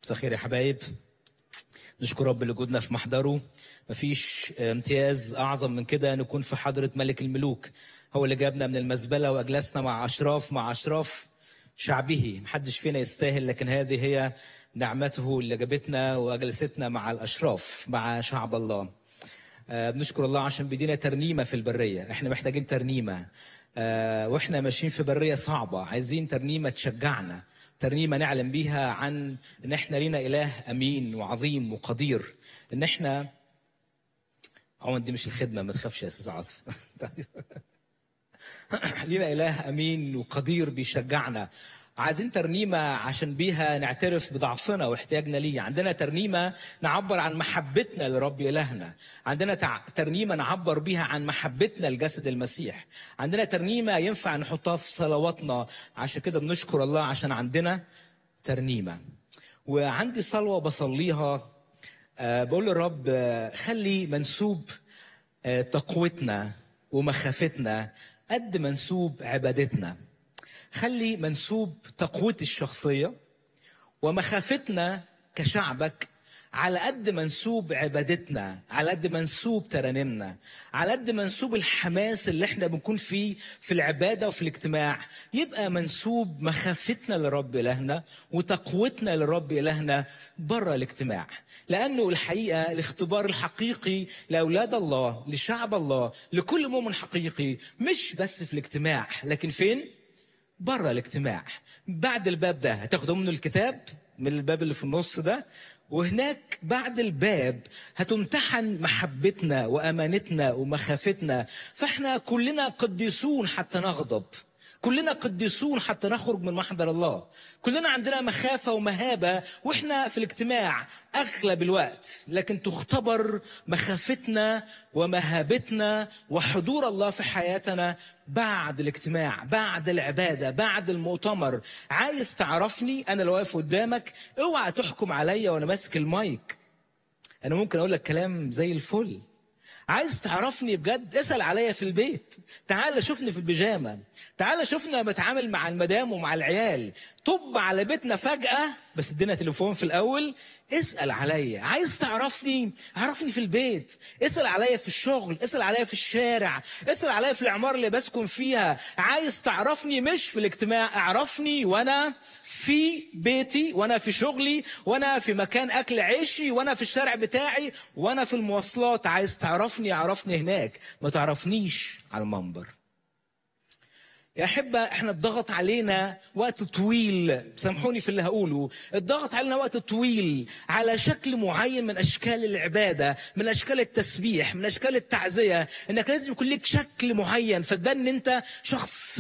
مساء الخير يا حبايب نشكر رب لوجودنا في محضره مفيش امتياز اعظم من كده نكون في حضره ملك الملوك هو اللي جابنا من المزبله واجلسنا مع اشراف مع اشراف شعبه محدش فينا يستاهل لكن هذه هي نعمته اللي جابتنا واجلستنا مع الاشراف مع شعب الله آه، بنشكر الله عشان بيدينا ترنيمه في البريه احنا محتاجين ترنيمه آه، واحنا ماشيين في بريه صعبه عايزين ترنيمه تشجعنا ترنيمه نعلم بيها عن ان احنا لينا اله امين وعظيم وقدير ان احنا عموما دي مش الخدمه ما تخافش يا استاذ عاطف لينا اله امين وقدير بيشجعنا عايزين ترنيمة عشان بيها نعترف بضعفنا واحتياجنا ليه عندنا ترنيمة نعبر عن محبتنا لرب إلهنا عندنا تع... ترنيمة نعبر بيها عن محبتنا لجسد المسيح عندنا ترنيمة ينفع نحطها في صلواتنا عشان كده بنشكر الله عشان عندنا ترنيمة وعندي صلوة بصليها آه، بقول للرب آه، خلي منسوب آه، تقوتنا ومخافتنا قد منسوب عبادتنا خلي منسوب تقوتي الشخصية ومخافتنا كشعبك على قد منسوب عبادتنا على قد منسوب ترانيمنا على قد منسوب الحماس اللي احنا بنكون فيه في العبادة وفي الاجتماع يبقى منسوب مخافتنا لرب إلهنا وتقوتنا لرب إلهنا بره الاجتماع لأنه الحقيقة الاختبار الحقيقي لأولاد الله لشعب الله لكل مؤمن حقيقي مش بس في الاجتماع لكن فين؟ بره الاجتماع بعد الباب ده هتاخدوا منه الكتاب من الباب اللي في النص ده وهناك بعد الباب هتمتحن محبتنا وامانتنا ومخافتنا فاحنا كلنا قديسون حتى نغضب كلنا قديسون حتى نخرج من محضر الله كلنا عندنا مخافة ومهابة واحنا في الاجتماع اغلب الوقت لكن تختبر مخافتنا ومهابتنا وحضور الله في حياتنا بعد الاجتماع بعد العبادة بعد المؤتمر عايز تعرفني انا لو واقف قدامك اوعى تحكم عليا وانا ماسك المايك انا ممكن اقول لك كلام زي الفل عايز تعرفني بجد اسال عليا في البيت تعال شوفني في البيجامه تعال شوفني بتعامل مع المدام ومع العيال طب على بيتنا فجاه بس ادينا تليفون في الاول اسال عليا عايز تعرفني عرفني في البيت اسال عليا في الشغل اسال عليا في الشارع اسال عليا في العماره اللي بسكن فيها عايز تعرفني مش في الاجتماع اعرفني وانا في بيتي وانا في شغلي وانا في مكان اكل عيشي وانا في الشارع بتاعي وانا في المواصلات عايز تعرفني عرفني هناك ما تعرفنيش على المنبر يا أحبة احنا الضغط علينا وقت طويل سامحوني في اللي هقوله الضغط علينا وقت طويل على شكل معين من أشكال العبادة من أشكال التسبيح من أشكال التعزية إنك لازم يكون لك شكل معين فتبان إن أنت شخص